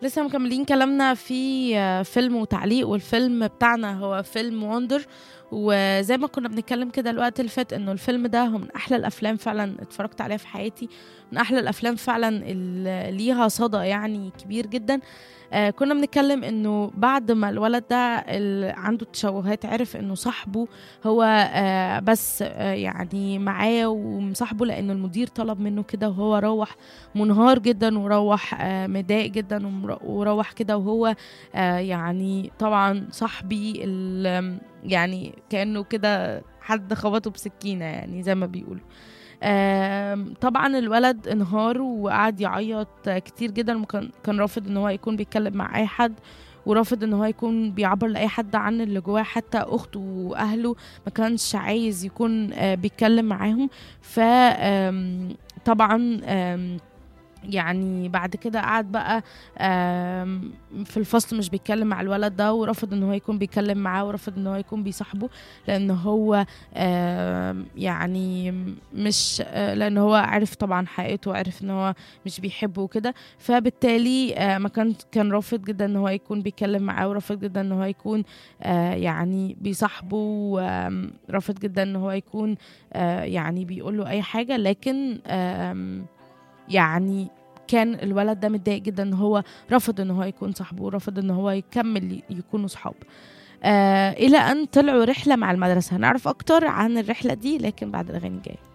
لسه مكملين كلامنا في آه، فيلم وتعليق والفيلم بتاعنا هو فيلم وندر وزي ما كنا بنتكلم كده الوقت اللي فات انه الفيلم ده هو من احلى الافلام فعلا اتفرجت عليها في حياتي من احلى الافلام فعلا اللي ليها صدى يعني كبير جدا آه كنا بنتكلم انه بعد ما الولد ده اللي عنده تشوهات عرف انه صاحبه هو آه بس آه يعني معاه ومصاحبه لانه المدير طلب منه كده وهو روح منهار جدا وروح آه مضايق جدا ومر- وروح كده وهو آه يعني طبعا صاحبي ال- يعني كانه كده حد خبطه بسكينه يعني زي ما بيقولوا آم، طبعا الولد انهار وقعد يعيط كتير جدا وكان كان رافض ان هو يكون بيتكلم مع اي حد ورافض ان هو يكون بيعبر لاي حد عن اللي جواه حتى اخته واهله ما كانش عايز يكون آه، بيتكلم معاهم ف آم، طبعا آم، يعني بعد كده قعد بقى آم، في الفصل مش بيتكلم مع الولد ده ورفض ان هو يكون بيتكلم معاه ورفض ان هو يكون بيصاحبه لان هو آم، يعني مش آه، لان هو عرف طبعا حقيقته وعرف ان هو مش بيحبه وكده فبالتالي آه، ما كان كان رافض جدا ان هو يكون بيتكلم معاه ورافض جدا ان هو يكون آه، يعني بيصاحبه ورافض جدا ان هو يكون آه، يعني بيقول له اي حاجه لكن آم، يعني كان الولد ده متضايق جدا ان هو رفض ان هو يكون صاحبه ورفض ان هو يكمل يكونوا صحاب آه الى ان طلعوا رحله مع المدرسه هنعرف اكتر عن الرحله دي لكن بعد الاغاني الجايه